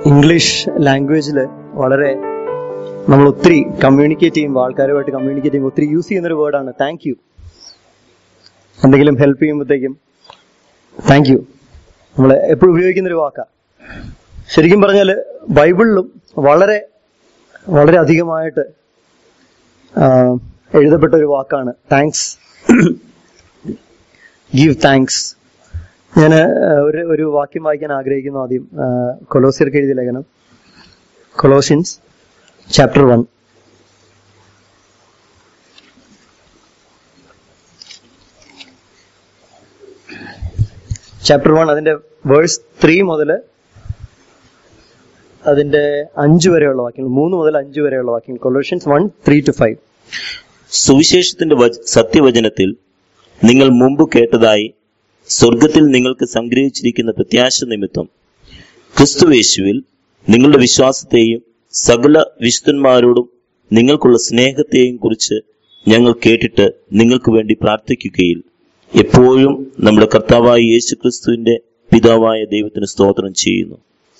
English ലാംഗ്വേജിൽ വളരെ നമ്മൾ ഒത്തിരി കമ്മ്യൂണിക്കേറ്റ് ചെയ്യുമ്പോൾ ആൾക്കാരുമായിട്ട് കമ്മ്യൂണിക്കേറ്റ് ചെയ്യുമ്പോൾ ഒത്തിരി യൂസ് ചെയ്യുന്ന ഒരു വേർഡാണ് താങ്ക് യു എന്തെങ്കിലും ഹെൽപ്പ് ചെയ്യുമ്പോഴത്തേക്കും താങ്ക് യു നമ്മൾ എപ്പോഴും ഉപയോഗിക്കുന്ന ഒരു വാക്കാണ് ശരിക്കും പറഞ്ഞാൽ ബൈബിളിലും വളരെ വളരെ അധികമായിട്ട് ആ, എഴുതപ്പെട്ട ഒരു വാക്കാണ് താങ്ക്സ് ഗീവ് താങ്ക്സ് ഞാൻ ഒരു ഒരു വാക്യം വായിക്കാൻ ആഗ്രഹിക്കുന്നു ആദ്യം ആ, കൊലോസിയർക്ക് എഴുതിയ ലേഖനം Colossians chapter one chapter one അതിന്റെ വേഴ്സ് ത്രീ മുതൽ അതിന്റെ അഞ്ച് വരെയുള്ള വാക്യങ്ങൾ മൂന്ന് മുതൽ അഞ്ച് വരെയുള്ള വാക്യങ്ങൾ Colossians one three to five സുവിശേഷത്തിന്റെ വച- സത്യവചനത്തിൽ നിങ്ങൾ മുമ്പ് കേട്ടതായി സ്വർഗത്തിൽ നിങ്ങൾക്ക് സംഗ്രഹിച്ചിരിക്കുന്ന പ്രത്യാശ നിമിത്തം ക്രിസ്തുവേശുവിൽ നിങ്ങളുടെ വിശ്വാസത്തെയും സകല വിശുദ്ധന്മാരോടും നിങ്ങൾക്കുള്ള സ്നേഹത്തെയും കുറിച്ച് ഞങ്ങൾ കേട്ടിട്ട് നിങ്ങൾക്ക് വേണ്ടി പ്രാർത്ഥിക്കുകയിൽ എപ്പോഴും നമ്മുടെ കർത്താവായ യേശു ക്രിസ്തുവിന്റെ പിതാവായ ദൈവത്തിന് സ്തോത്രം ചെയ്യുന്നു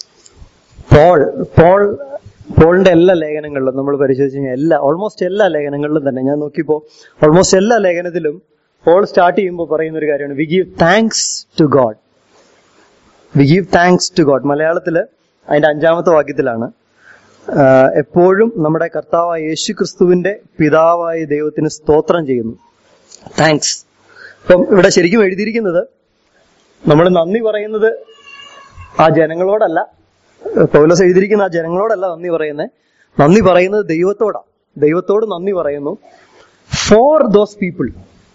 പോൾ പോൾ പോളിന്റെ എല്ലാ ലേഖനങ്ങളിലും നമ്മൾ പരിശോധിച്ച് കഴിഞ്ഞാൽ എല്ലാ ഓൾമോസ്റ്റ് എല്ലാ ലേഖനങ്ങളിലും തന്നെ ഞാൻ നോക്കിയപ്പോൾ ഓൾമോസ്റ്റ് എല്ലാ ലേഖനത്തിലും പോൾ സ്റ്റാർട്ട് ചെയ്യുമ്പോൾ പറയുന്ന ഒരു കാര്യമാണ് we give thanks to God we give thanks to God മലയാളത്തില് അതിന്റെ അഞ്ചാമത്തെ വാക്യത്തിലാണ് ആഹ് എപ്പോഴും നമ്മുടെ കർത്താവായ യേശു ക്രിസ്തുവിന്റെ പിതാവായ ദൈവത്തിന് സ്തോത്രം ചെയ്യുന്നു താങ്ക്സ് അപ്പം ഇവിടെ ശരിക്കും എഴുതിയിരിക്കുന്നത് നമ്മൾ നന്ദി പറയുന്നത് ആ ജനങ്ങളോടല്ല പൗലോസ് എഴുതിയിരിക്കുന്ന ആ ജനങ്ങളോടല്ല നന്ദി പറയുന്നത് നന്ദി പറയുന്നത് ദൈവത്തോടാ ദൈവത്തോട് നന്ദി പറയുന്നു ഫോർ ദോസ് പീപ്പിൾ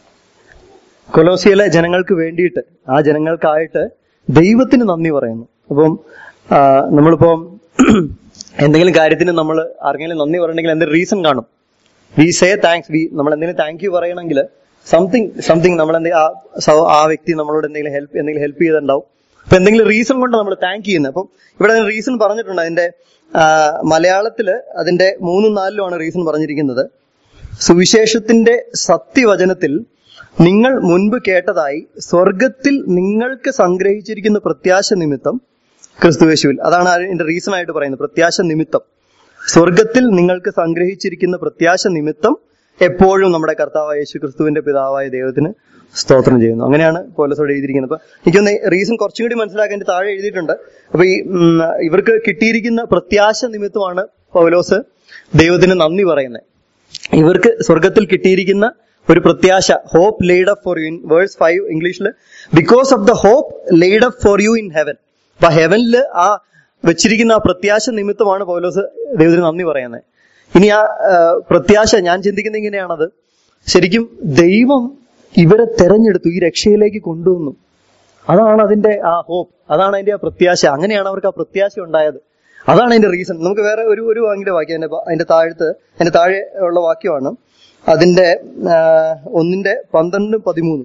കൊലോസിയിലെ ജനങ്ങൾക്ക് വേണ്ടിയിട്ട് ആ ജനങ്ങൾക്കായിട്ട് ദൈവത്തിന് നന്ദി പറയുന്നു അപ്പം ആ, നമ്മളിപ്പം എന്തെങ്കിലും കാര്യത്തിന് നമ്മൾ ആർക്കെങ്കിലും നന്ദി പറയണമെങ്കിൽ എന്തെങ്കിലും റീസൺ കാണും വി സേ താങ്ക്സ് വി നമ്മൾ എന്തെങ്കിലും താങ്ക് യു പറയണമെങ്കിൽ സംതിങ് സംതിങ് നമ്മൾ എന്തെങ്കിലും ആ സൗ- ആ വ്യക്തി നമ്മളോട് എന്തെങ്കിലും ഹെൽപ്പ് എന്തെങ്കിലും ഹെൽപ്പ് ചെയ്തിട്ടുണ്ടാവും അപ്പൊ എന്തെങ്കിലും റീസൺ കൊണ്ട് നമ്മൾ താങ്ക് ചെയ്യുന്നത് അപ്പം ഇവിടെ റീസൺ പറഞ്ഞിട്ടുണ്ട് അതിന്റെ ആ, മലയാളത്തില് അതിന്റെ മൂന്നും നാലിലുമാണ് റീസൺ പറഞ്ഞിരിക്കുന്നത് സുവിശേഷത്തിന്റെ സത്യവചനത്തിൽ നിങ്ങൾ മുൻപ് കേട്ടതായി സ്വർഗത്തിൽ നിങ്ങൾക്ക് സംഗ്രഹിച്ചിരിക്കുന്ന പ്രത്യാശ നിമിത്തം ക്രിസ്തുവേശുവിൽ അതാണ് അതിന്റെ റീസൺ ആയിട്ട് പറയുന്നത് പ്രത്യാശ നിമിത്തം സ്വർഗത്തിൽ നിങ്ങൾക്ക് സംഗ്രഹിച്ചിരിക്കുന്ന പ്രത്യാശ നിമിത്തം എപ്പോഴും നമ്മുടെ കർത്താവായ യേശു ക്രിസ്തുവിന്റെ പിതാവായ ദൈവത്തിന് സ്തോത്രം ചെയ്യുന്നു അങ്ങനെയാണ് പോലീസോട് എഴുതിയിരിക്കുന്നത് അപ്പൊ എനിക്കൊന്ന് റീസൺ കുറച്ചും കൂടി മനസ്സിലാക്കാൻ എന്റെ താഴെ എഴുതിയിട്ടുണ്ട് അപ്പൊ ഈ ഉം, ഇവർക്ക് കിട്ടിയിരിക്കുന്ന പ്രത്യാശ നിമിത്തമാണ് പൗലോസ് ദൈവത്തിന് നന്ദി പറയുന്നത് ഇവർക്ക് സ്വർഗത്തിൽ കിട്ടിയിരിക്കുന്ന ഒരു പ്രത്യാശ hope laid up for you in verse five ഇംഗ്ലീഷിൽ because of the hope laid up for you in heaven അപ്പൊ ഹെവനില് ആ വെച്ചിരിക്കുന്ന ആ പ്രത്യാശ നിമിത്തമാണ് പൗലോസ് ദൈവത്തിന് നന്ദി പറയുന്നത് ഇനി ആ ആ, പ്രത്യാശ ഞാൻ ചിന്തിക്കുന്ന ഇങ്ങനെയാണത് ശരിക്കും ദൈവം ഇവരെ തെരഞ്ഞെടുത്തു ഈ രക്ഷയിലേക്ക് കൊണ്ടുവന്നു അതാണ് അതിന്റെ ആ ഹോപ്പ് അതാണ് അതിന്റെ ആ പ്രത്യാശ അങ്ങനെയാണ് അവർക്ക് ആ പ്രത്യാശ ഉണ്ടായത് അതാണ് അതിന്റെ റീസൺ നമുക്ക് വേറെ ഒരു ഒരു വാങ്ങിന്റെ വാക്യം അതിന്റെ പ- അതിന്റെ താഴത്ത് അതിന്റെ താഴെ ഉള്ള വാക്യമാണ് അതിന്റെ ആ, ഒന്നിന്റെ പന്ത്രണ്ടും പതിമൂന്നും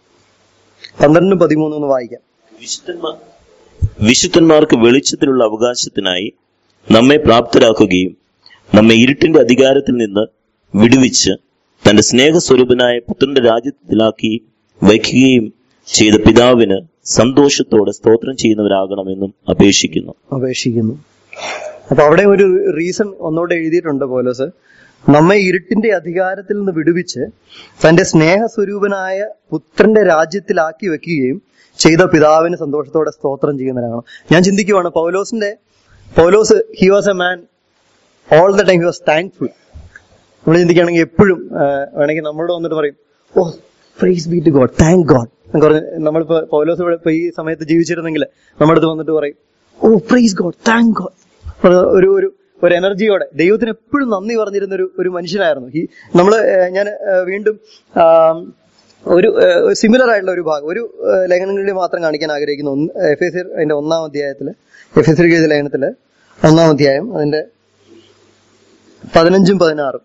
പന്ത്രണ്ടും പതിമൂന്നും ഒന്ന് വായിക്കാം വിശുദ്ധന്മാർ വിശുദ്ധന്മാർക്ക് വെളിച്ചത്തിലുള്ള അവകാശത്തിനായി നമ്മെ പ്രാപ്തരാക്കുകയും നമ്മെ ഇരുട്ടിന്റെ അധികാരത്തിൽ നിന്ന് വിടുവിച്ച് തന്റെ സ്നേഹസ്വരൂപനായ പുത്രന്റെ രാജ്യത്തിലാക്കി വയ്ക്കുകയും ചെയ്ത പിതാവിന് സന്തോഷത്തോടെ സ്തോത്രം ചെയ്യുന്നവരാകണമെന്നും അപേക്ഷിക്കുന്നു അപേക്ഷിക്കുന്നു അപ്പൊ അവിടെ ഒരു റീസൺ ഒന്നുകൂടെ എഴുതിയിട്ടുണ്ട് പോലോസ് നമ്മെ ഇരുട്ടിന്റെ അധികാരത്തിൽ നിന്ന് വിടുവിച്ച് തന്റെ സ്നേഹസ്വരൂപനായ പുത്രന്റെ രാജ്യത്തിലാക്കി വെക്കുകയും ചെയ്ത പിതാവിന് സന്തോഷത്തോടെ സ്തോത്രം ചെയ്യുന്നവരാകണം ഞാൻ ചിന്തിക്കുവാണ് പൗലോസിന്റെ പൗലോസ് he was a man all the time he was thankful നമ്മൾ ചിന്തിക്കുകയാണെങ്കിൽ എപ്പോഴും ആ, വേണമെങ്കിൽ നമ്മളോട് വന്നിട്ട് പറയും oh praise be to God thank God എന്ന് പറഞ്ഞ് നമ്മളിപ്പോ പൗലോസ് ഇവിടെ ഇപ്പൊ ഈ സമയത്ത് ജീവിച്ചിരുന്നെങ്കിൽ നമ്മുടെ അടുത്ത് വന്നിട്ട് പറയും oh praise God thank God ഒരു ഒരു ഒരു എനർജിയോടെ ദൈവത്തിന് എപ്പോഴും നന്ദി പറഞ്ഞിരുന്ന ഒരു ഒരു മനുഷ്യനായിരുന്നു ഈ നമ്മൾ ഞാൻ വീണ്ടും ആ, ഒരു സിമിലർ ആയിട്ടുള്ള ഒരു ഭാഗം ഒരു ആ, ലേഖനങ്ങളിൽ മാത്രം കാണിക്കാൻ ആഗ്രഹിക്കുന്നു ഒന്ന് എഫ് എസ് അതിന്റെ ഒന്നാം അധ്യായത്തില് എഫ് എസ് എഴുതിയ ലേഖനത്തില് ഒന്നാം അധ്യായം അതിന്റെ പതിനഞ്ചും പതിനാറും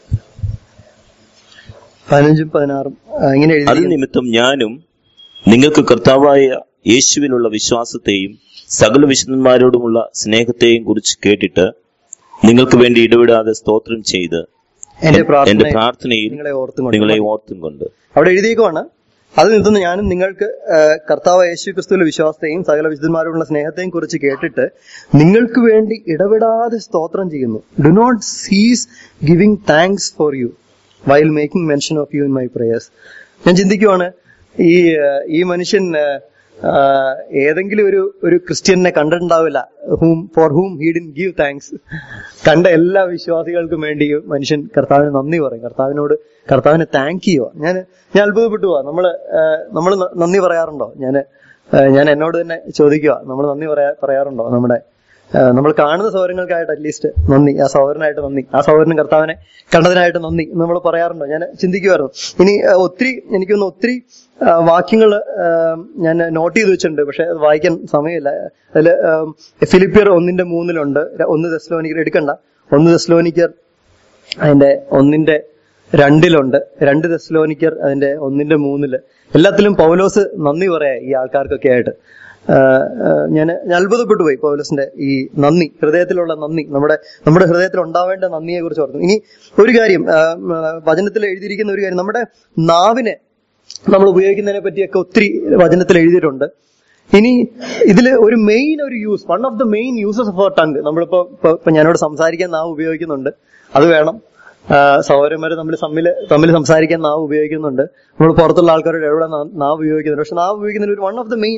പതിനഞ്ചും പതിനാറും ആ, ഇങ്ങനെ അത് എഴുതി നിമിത്തം ഞാനും നിങ്ങൾക്ക് കർത്താവായ യേശുവിലുള്ള വിശ്വാസത്തെയും സകല വിശുദ്ധന്മാരോടുമുള്ള സ്നേഹത്തെയും കുറിച്ച് കേട്ടിട്ട് നിങ്ങൾക്ക് വേണ്ടി ഇടപെടാതെ സ്തോത്രം ചെയ്ത് എന്റെ എന്റെ പ്രാർത്ഥന പ്രാർത്ഥനയിൽ നിങ്ങളെ ഓർത്തും കൊണ്ട് നിങ്ങളെ ഓർത്തും കൊണ്ട് അവിടെ എഴുതിയേക്കുവാണ് അത് നിമിത്തം ഞാനും നിങ്ങൾക്ക് ആ, കർത്താവ് യേശു ക്രിസ്തുവിലെ വിശ്വാസത്തെയും സകല വിശുദ്ധന്മാരോടുള്ള സ്നേഹത്തെയും കുറിച്ച് കേട്ടിട്ട് നിങ്ങൾക്ക് വേണ്ടി ഇടപെടാതെ സ്തോത്രം ചെയ്യുന്നു do not cease giving thanks for you while making mention of you in my prayers ഞാൻ ചിന്തിക്കുവാണ് ഈ ആ, ഈ മനുഷ്യൻ ആ, ആ, ഏതെങ്കിലും ഒരു ഒരു ക്രിസ്ത്യനെ കണ്ടിട്ടുണ്ടാവില്ല whom for whom he didn't give thanks കണ്ട എല്ലാ വിശ്വാസികൾക്കും വേണ്ടി ഈ മനുഷ്യൻ കർത്താവിന് നന്ദി പറയും കർത്താവിനോട് കർത്താവിനെ താങ്ക് ചെയ്യുക ഞാൻ ഞാൻ അത്ഭുതപ്പെട്ടു പോവാ നമ്മള് നമ്മൾ നന്ദി പറയാറുണ്ടോ ഞാൻ ഞാൻ എന്നോട് തന്നെ ചോദിക്കുക നമ്മൾ നന്ദി പറയാ പറയാറുണ്ടോ നമ്മുടെ ആ, നമ്മൾ കാണുന്ന സൗകര്യങ്ങൾക്കായിട്ട് അറ്റ്ലീസ്റ്റ് നന്ദി ആ സൗകര്യനായിട്ട് നന്ദി ആ സൗകര്യനും കർത്താവിനെ കണ്ടതിനായിട്ട് നന്ദി നമ്മൾ പറയാറുണ്ടോ ഞാൻ ചിന്തിക്കുമായിരുന്നു ഇനി ആ, ഒത്തിരി എനിക്കൊന്ന് ഒത്തിരി വാക്യങ്ങൾ ഞാൻ നോട്ട് ചെയ്ത് വെച്ചിട്ടുണ്ട് പക്ഷെ അത് വായിക്കാൻ സമയമില്ല അതിൽ ഫിലിപ്പിയർ ഒന്നിന്റെ മൂന്നിലുണ്ട് ഒന്ന് ദസ്ലോനിക്കർ എടുക്കണ്ട ഒന്ന് ദസ്ലോനിക്കർ അതിന്റെ ഒന്നിന്റെ രണ്ടിലുണ്ട് രണ്ട് ദസ്ലോനിക്കർ അതിന്റെ ഒന്നിന്റെ മൂന്നില് എല്ലാത്തിലും പൗലോസ് നന്ദി പറയാ ഈ ആൾക്കാർക്കൊക്കെ ആയിട്ട് ഞാൻ ഞാൻ അത്ഭുതപ്പെട്ടു പോയി പൗലോസിന്റെ ഈ നന്ദി ഹൃദയത്തിലുള്ള നന്ദി നമ്മുടെ നമ്മുടെ ഹൃദയത്തിൽ ഉണ്ടാവേണ്ട നന്ദിയെ കുറിച്ച് ഓർത്തു ഇനി ഒരു കാര്യം ആ, ഉം, വചനത്തിൽ എഴുതിയിരിക്കുന്ന ഒരു കാര്യം നമ്മുടെ നാവിനെ നമ്മൾ ഉപയോഗിക്കുന്നതിനെ പറ്റിയൊക്കെ ഒത്തിരി വചനത്തിൽ എഴുതിയിട്ടുണ്ട് ഇനി ഇതില് ഒരു മെയിൻ ഒരു use one of the main uses of our tongue നമ്മളിപ്പോ ഇപ്പൊ- ഇപ്പൊ ഞാനോട് സംസാരിക്കാൻ നാവ് ഉപയോഗിക്കുന്നുണ്ട് അത് വേണം സൗരന്മാര് തമ്മിൽ തമ്മിൽ തമ്മിൽ സംസാരിക്കാൻ നാവ് ഉപയോഗിക്കുന്നുണ്ട് നമ്മൾ പുറത്തുള്ള ആൾക്കാരുടെ എവിടെ നാ- നാവ് ഉപയോഗിക്കുന്നുണ്ട് പക്ഷെ നാവ് ഉപയോഗിക്കുന്ന ഒരു one of the main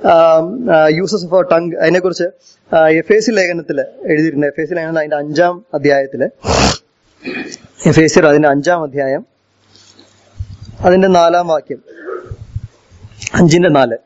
uses of our tongue അതിനെക്കുറിച്ച് എഫ് എസ് സി ലേഖനത്തിൽ എഴുതിയിട്ടുണ്ട് എഫ് എസ് സി ലേഖനം അതിന്റെ അഞ്ചാം അധ്യായത്തില് എഫ് എസ് സി അതിന്റെ അഞ്ചാം അധ്യായം അതിന്റെ നാലാം വാക്യം അഞ്ചിന്റെ നാല്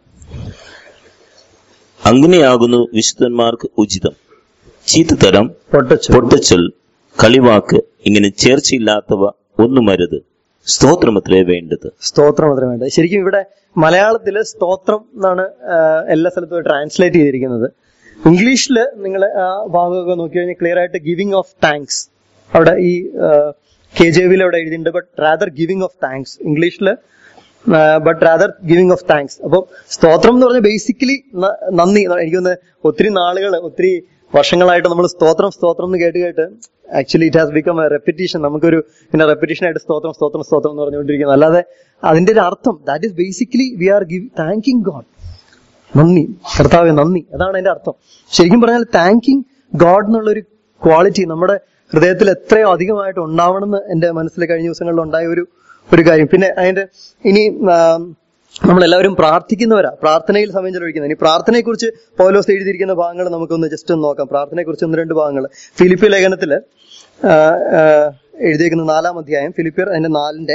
അങ്ങനെയാകുന്നു വിശുദ്ധന്മാർക്ക് ഉചിതം ചീത്തതരം പൊട്ടച്ചു പൊട്ടച്ചൊൽ കളിവാക്ക് ഇങ്ങനെ ചേർച്ചയില്ലാത്തവ ഒന്നുമരുത് സ്തോത്രമത്രേ വേണ്ടത് സ്തോത്രം മാത്രമേ വേണ്ട ശരിക്കും ഇവിടെ മലയാളത്തില് സ്തോത്രം എന്നാണ് ആ, എല്ലാ സ്ഥലത്തും ട്രാൻസ്ലേറ്റ് ചെയ്തിരിക്കുന്നത് ഇംഗ്ലീഷില് നിങ്ങൾ ആ ഭാഗമൊക്കെ നോക്കി കഴിഞ്ഞാൽ ക്ലിയർ ആയിട്ട് ഗിവിംഗ് ഓഫ് താങ്ക്സ് അവിടെ ഈ കെ ജെ വിയിൽ അവിടെ എഴുതിയിട്ടുണ്ട് but rather giving of thanks ഇംഗ്ലീഷില് but rather giving of thanks അപ്പം സ്തോത്രം എന്ന് പറഞ്ഞാൽ ബേസിക്കലി നന്ദി എനിക്കൊന്ന് ഒത്തിരി നാളുകൾ ഒത്തിരി വർഷങ്ങളായിട്ട് നമ്മൾ സ്തോത്രം സ്തോത്രം എന്ന് കേട്ട് കേട്ട് actually it has become a repetition നമുക്കൊരു പിന്നെ റെപ്പിറ്റീഷൻ ആയിട്ട് സ്തോത്രം സ്തോത്രം സ്തോത്രം എന്ന് പറഞ്ഞുകൊണ്ടിരിക്കുന്നത് അല്ലാതെ അതിന്റെ ഒരു അർത്ഥം that is basically we are give thanking God നന്ദി കർത്താവെ നന്ദി അതാണ് അതിന്റെ അർത്ഥം ശരിക്കും പറഞ്ഞാൽ താങ്കിങ് ഗോഡ് എന്നുള്ളൊരു ക്വാളിറ്റി നമ്മുടെ ഹൃദയത്തിൽ എത്രയോ അധികമായിട്ട് ഉണ്ടാവണമെന്ന് എന്റെ മനസ്സിൽ കഴിഞ്ഞ ദിവസങ്ങളിൽ ഉണ്ടായ ഒരു ഒരു കാര്യം പിന്നെ അതിന്റെ ഇനി നമ്മളെല്ലാവരും പ്രാർത്ഥിക്കുന്നവരാ പ്രാർത്ഥനയിൽ സമയം ചെലവഴിക്കുന്നത് ഇനി പ്രാർത്ഥനയെക്കുറിച്ച് പൗലോസ് എഴുതിയിരിക്കുന്ന ഭാഗങ്ങൾ നമുക്കൊന്ന് ജസ്റ്റ് ഒന്ന് നോക്കാം പ്രാർത്ഥനയെക്കുറിച്ച് ഒന്ന് രണ്ട് ഭാഗങ്ങൾ ഫിലിപ്പിയ ലേഖനത്തില് ആ, ആ, എഴുതിയിരിക്കുന്ന നാലാം അധ്യായം ഫിലിപ്പിയർ അതിന്റെ നാലിന്റെ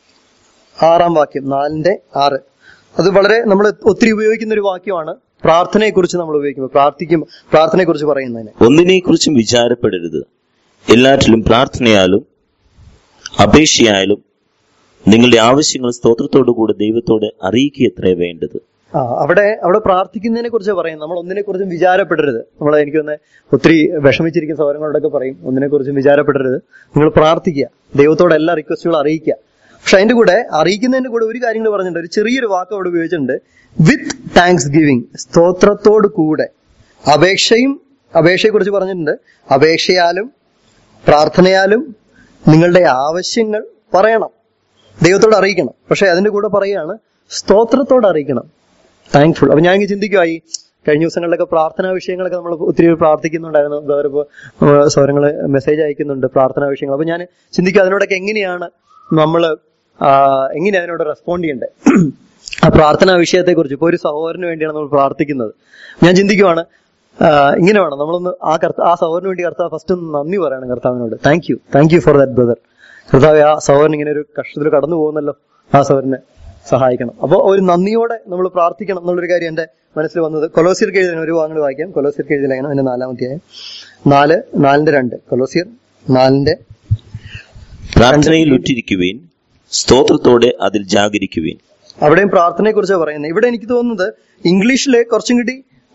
ആറാം വാക്യം നാലിന്റെ ആറ് അത് വളരെ നമ്മൾ ഒത്തിരി ഉപയോഗിക്കുന്ന ഒരു വാക്യമാണ് പ്രാർത്ഥനയെക്കുറിച്ച് നമ്മൾ ഉപയോഗിക്കുമ്പോൾ പ്രാർത്ഥിക്കും പ്രാർത്ഥനയെക്കുറിച്ച് പറയുന്നതിന് ഒന്നിനെക്കുറിച്ചും വിചാരപ്പെടരുത് എല്ലാറ്റിലും പ്രാർത്ഥനയാലും അപേക്ഷയായാലും നിങ്ങളുടെ ആവശ്യങ്ങൾ സ്തോത്രത്തോടു കൂടെ ദൈവത്തോട് അറിയിക്കുകയത്രേ വേണ്ടത് ആ അവിടെ അവിടെ പ്രാർത്ഥിക്കുന്നതിനെ കുറിച്ച് പറയും നമ്മൾ ഒന്നിനെ കുറിച്ചും വിചാരപ്പെടരുത് നമ്മൾ എനിക്കൊന്ന് ഒത്തിരി വിഷമിച്ചിരിക്കുന്ന സൗരങ്ങളോടൊക്കെ പറയും ഒന്നിനെ കുറിച്ചും വിചാരപ്പെടരുത് നിങ്ങൾ പ്രാർത്ഥിക്കുക ദൈവത്തോട് എല്ലാ റിക്വസ്റ്റുകളും അറിയിക്കുക പക്ഷെ അതിന്റെ കൂടെ അറിയിക്കുന്നതിന്റെ കൂടെ ഒരു കാര്യം കൂടി പറഞ്ഞിട്ടുണ്ട് ഒരു ചെറിയൊരു വാക്ക് അവിടെ ഉപയോഗിച്ചിട്ടുണ്ട് വിത്ത് താങ്ക്സ് ഗിവിംഗ് സ്തോത്രത്തോട് കൂടെ അപേക്ഷയും അപേക്ഷയെ കുറിച്ച് പറഞ്ഞിട്ടുണ്ട് അപേക്ഷയാലും പ്രാർത്ഥനയാലും നിങ്ങളുടെ ആവശ്യങ്ങൾ പറയണം ദൈവത്തോട് അറിയിക്കണം പക്ഷെ അതിന്റെ കൂടെ പറയുകയാണ് സ്തോത്രത്തോട് അറിയിക്കണം താങ്ക്ഫുൾ അപ്പൊ ഞാൻ ഇങ്ങനെ ചിന്തിക്കുക ഈ കഴിഞ്ഞ ദിവസങ്ങളിലൊക്കെ പ്രാർത്ഥനാ വിഷയങ്ങളൊക്കെ നമ്മൾ ഒത്തിരി പ്രാർത്ഥിക്കുന്നുണ്ടായിരുന്നു വേറിപ്പോ സ്വരങ്ങള് മെസ്സേജ് അയക്കുന്നുണ്ട് പ്രാർത്ഥനാ വിഷയങ്ങൾ അപ്പൊ ഞാൻ ചിന്തിക്കുക അതിനോടൊക്കെ എങ്ങനെയാണ് നമ്മൾ എങ്ങനെ അതിനോട് റെസ്പോണ്ട് ചെയ്യേണ്ടത് ആ പ്രാർത്ഥനാ വിഷയത്തെ കുറിച്ച് ഇപ്പൊ ഒരു സഹോദരന് വേണ്ടിയാണ് നമ്മൾ പ്രാർത്ഥിക്കുന്നത് ഞാൻ ചിന്തിക്കുവാണ് ആ, ഇങ്ങനെ വേണം നമ്മളൊന്ന് ആ കർത്ത ആ സഹോദരന് വേണ്ടി കർത്താവ് ഫസ്റ്റ് ഒന്ന് നന്ദി പറയണം കർത്താവിനോട് thank you thank you for that brother കർത്താവ് ആ സഹോദരൻ ഇങ്ങനെ ഒരു കഷ്ടത്തിൽ കടന്നു പോകുന്നല്ലോ ആ സഹോദരനെ സഹായിക്കണം അപ്പോൾ ഒരു നന്ദിയോടെ നമ്മൾ പ്രാർത്ഥിക്കണം എന്നുള്ളൊരു കാര്യം എന്റെ മനസ്സിൽ വന്നത് കൊലോസിയർക്ക് എഴുതിയ ഒരു വാങ്ങൽ വായിക്കാം കൊലോസിയർക്ക് എഴുതിയ ലേഖനം എന്റെ നാലാമത്തെ നാല് നാലിന്റെ രണ്ട് കൊലോസിയർ നാലിന്റെ പ്രാർത്ഥനയിൽ ഉറ്റിരിക്കുവീൻ സ്തോത്രത്തോടെ അതിൽ ജാഗരിക്കുവീൻ അവിടെയും പ്രാർത്ഥനയെ കുറിച്ചാണ് പറയുന്നത് ഇവിടെ എനിക്ക് തോന്നുന്നത് ഇംഗ്ലീഷിലെ കുറച്ചും കൂടി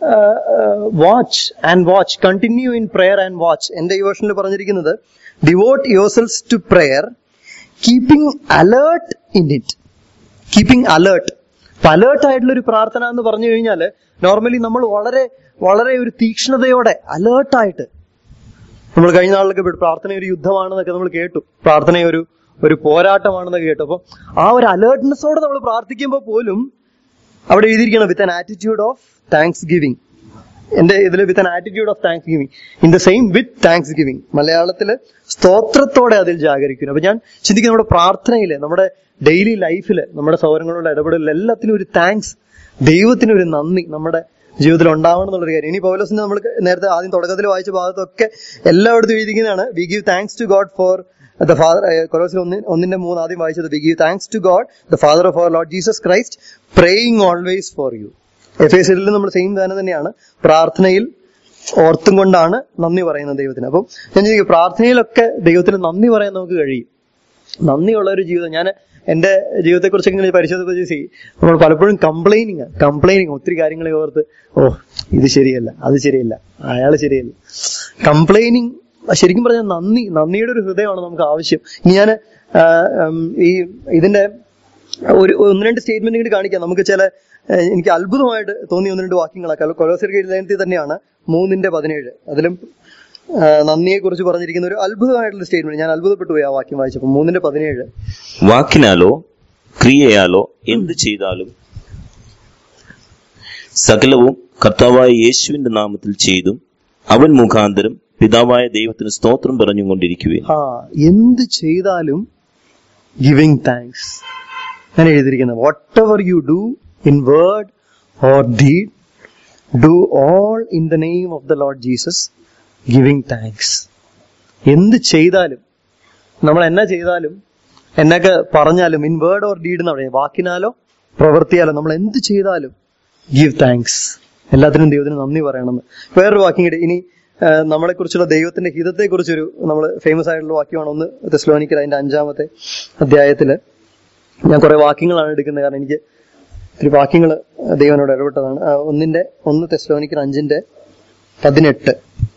watch and watch continue in prayer and watch എന്റെ ഈ വേർഷനിൽ പറഞ്ഞിരിക്കുന്നത് devote your selves to prayer keeping alert in it keeping alert അപ്പൊ അലേർട്ട് ആയിട്ടുള്ള ഒരു പ്രാർത്ഥന എന്ന് പറഞ്ഞു കഴിഞ്ഞാൽ നോർമലി നമ്മൾ വളരെ വളരെ ഒരു തീക്ഷ്ണതയോടെ അലേർട്ടായിട്ട് നമ്മൾ കഴിഞ്ഞ നാളിലൊക്കെ പോയിട്ട് പ്രാർത്ഥന ഒരു യുദ്ധമാണെന്നൊക്കെ നമ്മൾ കേട്ടു പ്രാർത്ഥന ഒരു ഒരു പോരാട്ടമാണെന്നൊക്കെ കേട്ടു അപ്പൊ ആ ഒരു അലേർട്ട്നെസ്സോടെ നമ്മൾ പ്രാർത്ഥിക്കുമ്പോൾ പോലും അവിടെ എഴുതിയിരിക്കണം with an attitude of thanksgiving എന്റെ ഇതിൽ with an attitude of thanksgiving in the same with thanksgiving മലയാളത്തില് സ്തോത്രത്തോടെ അതിൽ ജാഗരിക്കുന്നു അപ്പൊ ഞാൻ ചിന്തിക്കുന്ന നമ്മുടെ പ്രാർത്ഥനയില് നമ്മുടെ ഡെയിലി ലൈഫില് നമ്മുടെ സൗരങ്ങളുടെ ഇടപെടലിൽ എല്ലാത്തിനും ഒരു താങ്ക്സ് ദൈവത്തിന് ഒരു നന്ദി നമ്മുടെ ജീവിതത്തിൽ ഉണ്ടാവണം എന്നുള്ളൊരു കാര്യം ഇനി പൗലോസിന് നമ്മൾ നേരത്തെ ആദ്യം തുടക്കത്തിൽ വായിച്ച ഭാഗത്തൊക്കെ എല്ലായിടത്തും എഴുതിക്കുന്നതാണ് we give thanks to God for the father കൊലോസിൽ ഒന്നി ഒന്നിന്റെ മൂന്ന് ആദ്യം വായിച്ചത് we give thanks to God the father of our lord Jesus Christ praying always for you F S എല്ലിൽ നമ്മൾ സെയിം തന്നെ തന്നെയാണ് പ്രാർത്ഥനയിൽ ഓർത്തും കൊണ്ടാണ് നന്ദി പറയുന്നത് ദൈവത്തിന് അപ്പം ഞാൻ ചോദിക്കും പ്രാർത്ഥനയിലൊക്കെ ദൈവത്തിന് നന്ദി പറയാൻ നമുക്ക് കഴിയും നന്ദിയുള്ള ഒരു ജീവിതം ഞാൻ എന്റെ ജീവിതത്തെ കുറിച്ച് ഇങ്ങനെ പരിശോധിച്ച് നമ്മൾ പലപ്പോഴും കംപ്ലൈനിങ് കംപ്ലൈനിങ് ഒത്തിരി കാര്യങ്ങളെ ഓർത്ത് ഓ ഇത് ശരിയല്ല അത് ശരിയല്ല അയാൾ ശരിയല്ല കംപ്ലൈനിങ് ശരിക്കും പറഞ്ഞാൽ നന്ദി നന്ദിയുടെ ഒരു ഹൃദയമാണ് നമുക്ക് ആവശ്യം ഇനി ഞാൻ ഈ ഇതിന്റെ ഒരു ഒന്ന് രണ്ട് സ്റ്റേറ്റ്മെന്റ് ഇങ്ങോട്ട് കാണിക്കാം നമുക്ക് ചില ഏഹ്, എനിക്ക് അത്ഭുതമായിട്ട് തോന്നിയ ഒന്ന് രണ്ട് വാക്യങ്ങളൊക്കെ കൊലോസർക്ക് ലേഖനത്തിൽ തന്നെയാണ് മൂന്നിന്റെ പതിനേഴ് അതിലും നന്ദിയെ കുറിച്ച് പറഞ്ഞിരിക്കുന്ന ഒരു അത്ഭുതമായിട്ടുള്ള സ്റ്റേറ്റ്മെന്റ് ഞാൻ അത്ഭുതപ്പെട്ടു പോയി ആ വാക്യം വായിച്ചപ്പോൾ മൂന്നിന്റെ പതിനേഴ് വാക്കിനാലോ ക്രിയയാലോ എന്ത് ചെയ്താലും സകലവും കർത്താവായ യേശുവിന്റെ നാമത്തിൽ ചെയ്തും അവൻ മുഖാന്തരം പിതാവായ ദൈവത്തിന് സ്തോത്രം പറഞ്ഞുകൊണ്ടിരിക്കുവേ ആ എന്ത് ചെയ്താലും ഗിവിംഗ് താങ്ക്സ് ഞാൻ എഴുതിയിരിക്കുന്നത് whatever you do in word or deed do all in the name of the lord Jesus giving thanks എന്ത് ചെയ്താലും നമ്മൾ എന്നാ ചെയ്താലും എന്നൊക്കെ പറഞ്ഞാലും ഇൻ വേർഡ് ഓർ ഡീഡ് എന്ന് പറയുന്നത് വാക്കിനാലോ പ്രവൃത്തിയാലോ നമ്മൾ എന്ത് ചെയ്താലും ഗീവ് താങ്ക്സ് എല്ലാത്തിനും ദൈവത്തിന് നന്ദി പറയണമെന്ന് വേറൊരു വാക്യം കൂടി ഇനി നമ്മളെ കുറിച്ചുള്ള ദൈവത്തിന്റെ ഹിതത്തെ കുറിച്ചൊരു നമ്മൾ ഫേമസ് ആയിട്ടുള്ള വാക്യമാണ് ഒന്ന് തെസ്ലോനിക്കൽ അതിന്റെ അഞ്ചാമത്തെ അധ്യായത്തില് ഞാൻ കുറെ വാക്യങ്ങളാണ് എടുക്കുന്നത് കാരണം എനിക്ക് ഇത്തിരി വാക്യങ്ങൾ ദൈവനോട് ഇടപെട്ടതാണ് ആ, ഒന്നിന്റെ ഒന്ന് തെസ്ലോനിക്കൽ അഞ്ചിന്റെ പതിനെട്ട്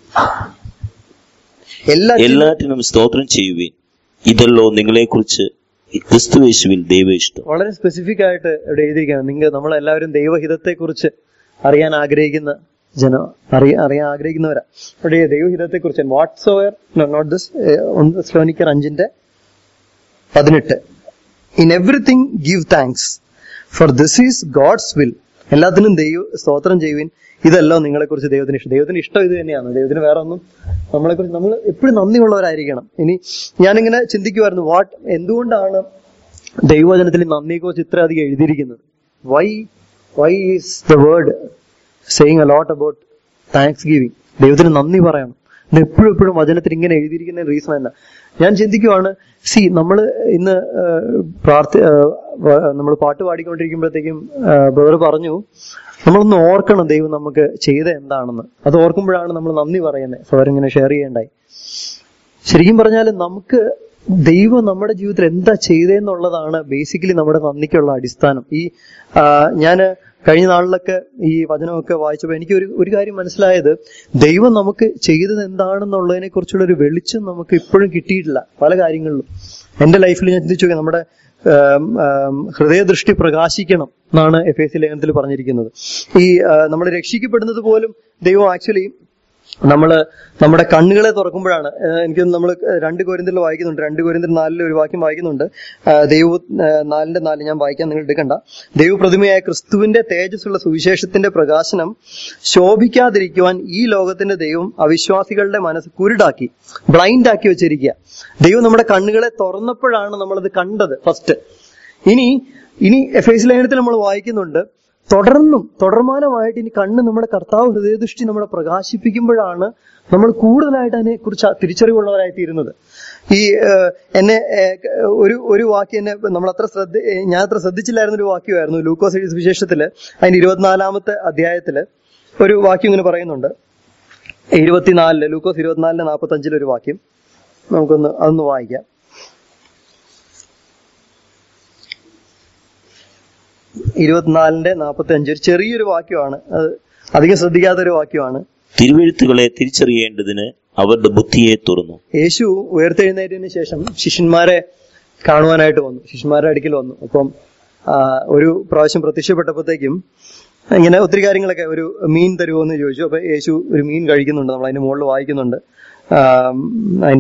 എല്ലാ എല്ലാറ്റിനും സ്തോത്രം ചെയ്യുവേൻ ഇതല്ലോ നിങ്ങളെക്കുറിച്ച് ക്രിസ്തുവേശുവിൽ ദൈവ ഇഷ്ടം വളരെ സ്പെസിഫിക് ആയിട്ട് ഇവിടെ എഴുതിയിരിക്കുകയാണ് നിങ്ങൾ നമ്മളെല്ലാവരും ദൈവഹിതത്തെ കുറിച്ച് അറിയാൻ ആഗ്രഹിക്കുന്ന ജന അറിയാൻ അറിയാൻ ആഗ്രഹിക്കുന്നവരാ ഇവിടെ ദൈവഹിതത്തെ കുറിച്ച് വാട്ട്സ് ഓവർ നോട്ട് ദിസ് ഒന്ന് സ്ലോനിക്കർ അഞ്ചിന്റെ പതിനെട്ട് in everything give thanks for this is God's will എല്ലാത്തിനും ദൈവ സ്തോത്രം ചെയ്യുവിൻ ഇതല്ലോ നിങ്ങളെ കുറിച്ച് ദൈവത്തിന് ഇഷ്ടം ദൈവത്തിന് ഇഷ്ടം ഇത് തന്നെയാണ് ദൈവത്തിന് വേറെ ഒന്നും നമ്മളെ കുറിച്ച് നമ്മൾ എപ്പോഴും നന്ദിയുള്ളവരായിരിക്കണം ഇനി ഞാനിങ്ങനെ ചിന്തിക്കുമായിരുന്നു വാട്ട് എന്തുകൊണ്ടാണ് ദൈവവചനത്തിൽ നന്ദിയെക്കുറിച്ച് ഇത്രയധികം എഴുതിയിരിക്കുന്നത് why why is the word saying a lot about thanksgiving ദൈവത്തിന് നന്ദി പറയണം ഇത് എപ്പോഴും എപ്പോഴും വചനത്തിൽ ഇങ്ങനെ എഴുതിയിരിക്കുന്ന റീസൺ എന്നാ ഞാൻ ചിന്തിക്കുവാണ് സി നമ്മൾ ഇന്ന് പ്രാർത്ഥി നമ്മൾ പാട്ട് പാടിക്കൊണ്ടിരിക്കുമ്പോഴത്തേക്കും ബ്രദർ പറഞ്ഞു നമ്മളൊന്ന് ഓർക്കണം ദൈവം നമുക്ക് ചെയ്ത എന്താണെന്ന് അത് ഓർക്കുമ്പോഴാണ് നമ്മൾ നന്ദി പറയുന്നത് സോ അവരിങ്ങനെ ഷെയർ ചെയ്യണ്ടായി ശരിക്കും പറഞ്ഞാൽ നമുക്ക് ദൈവം നമ്മുടെ ജീവിതത്തിൽ എന്താ ചെയ്തതെന്നുള്ളതാണ് ബേസിക്കലി നമ്മുടെ നന്ദിക്കുള്ള അടിസ്ഥാനം ഈ ഞാൻ കഴിഞ്ഞ നാളിലൊക്കെ ഈ വചനമൊക്കെ വായിച്ചപ്പോൾ എനിക്ക് ഒരു ഒരു കാര്യം മനസ്സിലായത് ദൈവം നമുക്ക് ചെയ്തത് എന്താണെന്നുള്ളതിനെ കുറിച്ചുള്ള ഒരു വെളിച്ചം നമുക്ക് ഇപ്പോഴും കിട്ടിയിട്ടില്ല പല കാര്യങ്ങളിലും എന്റെ ലൈഫിൽ ഞാൻ ചിന്തിച്ചു നോക്കി നമ്മുടെ ആം, ആം, ഹൃദയദൃഷ്ടി പ്രകാശിക്കണം എന്നാണ് എഫ് എസ് സി ലേഖനത്തിൽ പറഞ്ഞിരിക്കുന്നത് ഈ നമ്മൾ രക്ഷിക്കപ്പെടുന്നത് പോലും ദൈവം ആക്ച്വലി നമ്മള് നമ്മുടെ കണ്ണുകളെ തുറക്കുമ്പോഴാണ് ഏഹ് എനിക്ക് നമ്മൾ രണ്ട് കോരിന്തിൽ വായിക്കുന്നുണ്ട് രണ്ട് കോരിന്തിൽ നാലിൽ ഒരു വാക്യം വായിക്കുന്നുണ്ട് ആഹ് ദൈവ ആഹ് നാലിന്റെ നാല് ഞാൻ വായിക്കാൻ നിങ്ങൾ എടുക്കണ്ട ദൈവപ്രതിമയായ ക്രിസ്തുവിന്റെ തേജസ്സുള്ള സുവിശേഷത്തിന്റെ പ്രകാശനം ശോഭിക്കാതിരിക്കുവാൻ ഈ ലോകത്തിന്റെ ദൈവം അവിശ്വാസികളുടെ മനസ്സ് കുരുടാക്കി ബ്ലൈൻഡ് ആക്കി വെച്ചിരിക്കുക ദൈവം നമ്മുടെ കണ്ണുകളെ തുറന്നപ്പോഴാണ് നമ്മളത് കണ്ടത് ഫസ്റ്റ് ഇനി ഇനി എഫ് എസ് ലേഖനത്തിൽ നമ്മൾ വായിക്കുന്നുണ്ട് തുടർന്നും തുടർമാനമായിട്ട് ഇനി കണ്ണ് നമ്മുടെ കർത്താവ് ഹൃദയദൃഷ്ടി നമ്മളെ പ്രകാശിപ്പിക്കുമ്പോഴാണ് നമ്മൾ കൂടുതലായിട്ട് അതിനെ കുറിച്ച് തിരിച്ചറിവുള്ളവരായി തീരുന്നത് ഈ ഏഹ്, എന്നെ ഏഹ്, ഒരു ഒരു വാക്യം എന്നെ നമ്മൾ അത്ര ശ്രദ്ധ ഏഹ്, ഞാൻ അത്ര ശ്രദ്ധിച്ചില്ലായിരുന്ന ഒരു വാക്യമായിരുന്നു ലൂക്കോസ് എഴുതിയ സുവിശേഷത്തില് അതിന്റെ ഇരുപത്തിനാലാമത്തെ അധ്യായത്തില് ഒരു വാക്യം ഇങ്ങനെ പറയുന്നുണ്ട് ഇരുപത്തിനാലില് ലൂക്കോസ് ഇരുപത്തിനാലിന് നാൽപ്പത്തി അഞ്ചിൽ ഒരു വാക്യം നമുക്കൊന്ന് അതൊന്ന് വായിക്കാം ഇരുപത്തിനാലിന്റെ നാൽപ്പത്തി അഞ്ച് ഒരു ചെറിയൊരു വാക്യമാണ് അത് അധികം ശ്രദ്ധിക്കാത്ത ഒരു വാക്യമാണ് തിരുവെഴുത്തുകളെ തിരിച്ചറിയേണ്ടതിന് അവരുടെ ബുദ്ധിയെ തുറന്നു യേശു ഉയർത്തെഴുന്നേറ്റതിന് ശേഷം ശിഷ്യന്മാരെ കാണുവാനായിട്ട് വന്നു ശിഷ്യന്മാരുടെ അടുക്കൽ വന്നു അപ്പം ആ, ഒരു പ്രാവശ്യം പ്രത്യക്ഷപ്പെട്ടപ്പോഴത്തേക്കും ഇങ്ങനെ ഒത്തിരി കാര്യങ്ങളൊക്കെ ഒരു മീൻ തരുമോ എന്ന് ചോദിച്ചു അപ്പൊ യേശു ഒരു മീൻ കഴിക്കുന്നുണ്ട് നമ്മൾ അതിന്റെ മുകളിൽ വായിക്കുന്നുണ്ട് ആ, അതിന്റെ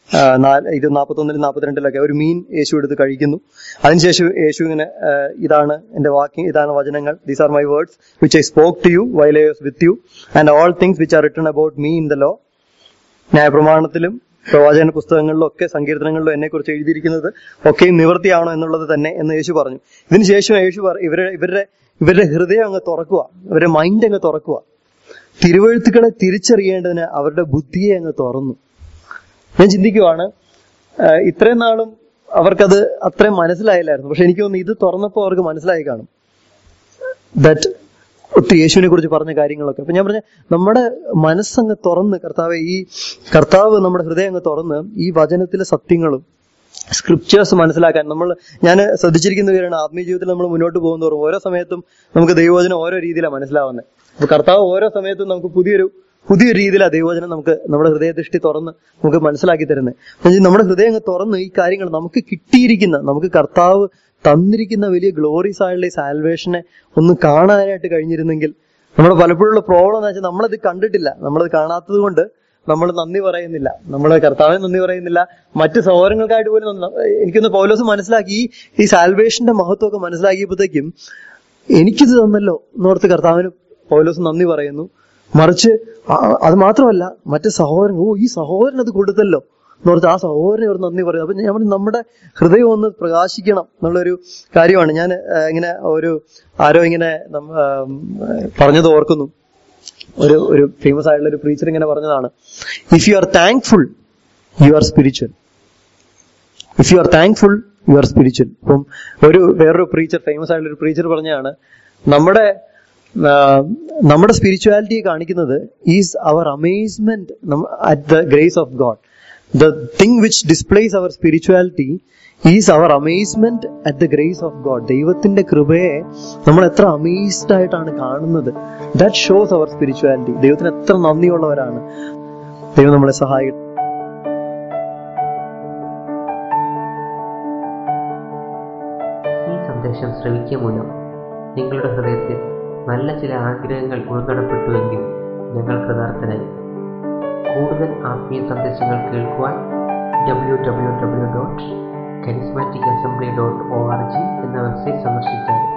ആ, നാല് ഇത് നാൽപ്പത്തൊന്നിലും നാൽപ്പത്തിരണ്ടിലൊക്കെ ഒരു മീൻ യേശു എടുത്ത് കഴിക്കുന്നു അതിനുശേഷം യേശു ഇങ്ങനെ ആ, ഇതാണ് എന്റെ വാക്കിംഗ് ഇതാണ് വചനങ്ങൾ these are my words which I spoke to you while I with you and all things which are written about me in the law ന്യായപ്രമാണത്തിലും പ്രവാചകന പുസ്തകങ്ങളിലും ഒക്കെ സങ്കീർത്തനങ്ങളിലും എന്നെ കുറിച്ച് എഴുതിയിരിക്കുന്നത് ഒക്കെയും നിവൃത്തിയാണോ എന്നുള്ളത് തന്നെ എന്ന് യേശു പറഞ്ഞു ഇതിനുശേഷം യേശു പറ- ഇവരുടെ ഇവരുടെ ഇവരുടെ ഹൃദയം അങ്ങ് തുറക്കുക ഇവരുടെ മൈൻഡ് അങ്ങ് തുറക്കുക തിരുവഴുത്തുക്കളെ തിരിച്ചറിയേണ്ടതിന് അവരുടെ ബുദ്ധിയെ അങ്ങ് തുറന്നു ഞാൻ ചിന്തിക്കുവാണ് ആ, ഇത്രയും നാളും അവർക്കത് അത്രയും മനസ്സിലായില്ലായിരുന്നു പക്ഷെ എനിക്ക് തോന്നുന്നു ഇത് തുറന്നപ്പോൾ അവർക്ക് മനസ്സിലായി കാണും ദാറ്റ് ഒത്തിരി യേശുവിനെ കുറിച്ച് പറഞ്ഞ കാര്യങ്ങളൊക്കെ അപ്പൊ ഞാൻ പറഞ്ഞ നമ്മുടെ മനസ്സങ്ങ് തുറന്ന് കർത്താവ് ഈ കർത്താവ് നമ്മുടെ ഹൃദയം അങ്ങ് തുറന്ന് ഈ വചനത്തിലെ സത്യങ്ങളും സ്ക്രിപ്റ്റേഴ്സ് മനസ്സിലാക്കാൻ നമ്മൾ ഞാൻ ശ്രദ്ധിച്ചിരിക്കുന്ന പേരാണ് ആത്മീയ ജീവിതത്തിൽ നമ്മൾ മുന്നോട്ട് പോകുന്നതോറും ഓരോ സമയത്തും നമുക്ക് ദൈവവചനം ഓരോ രീതിയിലാണ് മനസ്സിലാവുന്നത് അപ്പൊ കർത്താവ് ഓരോ സമയത്തും നമുക്ക് പുതിയൊരു പുതിയൊരു രീതിയിലാണ് ദൈവവചനം നമുക്ക് നമ്മുടെ ഹൃദയദൃഷ്ടി തുറന്ന് നമുക്ക് മനസ്സിലാക്കി തരുന്നത് എന്നുവെച്ചാൽ നമ്മുടെ ഹൃദയം അങ്ങ് തുറന്ന് ഈ കാര്യങ്ങൾ നമുക്ക് കിട്ടിയിരിക്കുന്ന നമുക്ക് കർത്താവ് തന്നിരിക്കുന്ന വലിയ ഗ്ലോറീസ് ആയുള്ള ഈ സാൽവേഷനെ ഒന്ന് കാണാനായിട്ട് കഴിഞ്ഞിരുന്നെങ്കിൽ നമ്മുടെ പലപ്പോഴുള്ള പ്രോബ്ലം എന്ന് വെച്ചാൽ നമ്മളത് കണ്ടിട്ടില്ല നമ്മളത് കാണാത്തത് കൊണ്ട് നമ്മൾ നന്ദി പറയുന്നില്ല നമ്മൾ കർത്താവിന് നന്ദി പറയുന്നില്ല മറ്റ് സഹോദരങ്ങൾക്കായിട്ട് പോലും നന്ദി- എനിക്കൊന്ന് പൗലോസ് മനസ്സിലാക്കി ഈ- ഈ സാൽവേഷന്റെ മഹത്വമൊക്കെ മനസ്സിലാക്കിയപ്പോഴത്തേക്കും എനിക്കിത് തന്നല്ലോ എന്നോർത്ത് കർത്താവിന് പൗലോസ് നന്ദി പറയുന്നു മറിച്ച് ആ- അത് മാത്രമല്ല മറ്റ് സഹോദരൻ ഓ ഈ സഹോദരൻ അത് കൊടുത്തല്ലോ എന്നോർത്ത് ആ സഹോദരനെ ഒരു നന്ദി പറയും അപ്പൊ ഞാൻ പറഞ്ഞു, നമ്മുടെ ഹൃദയം ഒന്ന് പ്രകാശിക്കണം എന്നുള്ളൊരു കാര്യമാണ് ഞാൻ ആ, ഇങ്ങനെ ഒരു ആരോ ഇങ്ങനെ നമ്മ- ആ, പറഞ്ഞത് ഓർക്കുന്നു ഒരു ഒരു ഫേമസ് ആയിട്ടുള്ള ഒരു പ്രീച്ചർ ഇങ്ങനെ പറഞ്ഞതാണ് if you are thankful you are spiritual if you are thankful you are spiritual അപ്പം ഒരു വേറൊരു പ്രീച്ചർ ഫേമസ് ആയിട്ടുള്ള ഒരു പ്രീച്ചർ പറഞ്ഞാണ് നമ്മുടെ ആ, നമ്മുടെ സ്പിരിച്വാലിറ്റിയെ കാണിക്കുന്നത് is our amazement at the grace of God the thing which displays our spirituality is our amazement at the grace of God ദൈവത്തിന്റെ കൃപയെ നമ്മൾ എത്ര അമേസ്ഡ് ആയിട്ടാണ് കാണുന്നത് ദാറ്റ് ഷോസ് അവർ സ്പിരിച്വാലിറ്റി ദൈവത്തിന് എത്ര നന്ദിയുള്ളവരാണ് ദൈവം നമ്മളെ സഹായിക്കട്ടെ ഈ സന്ദേശം ശ്രവിക്കുക മൂലം നിങ്ങളുടെ ഹൃദയത്തിൽ നല്ല ചില ആഗ്രഹങ്ങൾ ഉൾക്കടപ്പെട്ടുവെങ്കിൽ ഞങ്ങൾ കൃതാർത്ഥനായി കൂടുതൽ ആത്മീയ സന്ദേശങ്ങൾ കേൾക്കുവാൻ W W W dot charismatic assembly dot O R G എന്ന വെബ്സൈറ്റ് സന്ദർശിച്ചാൽ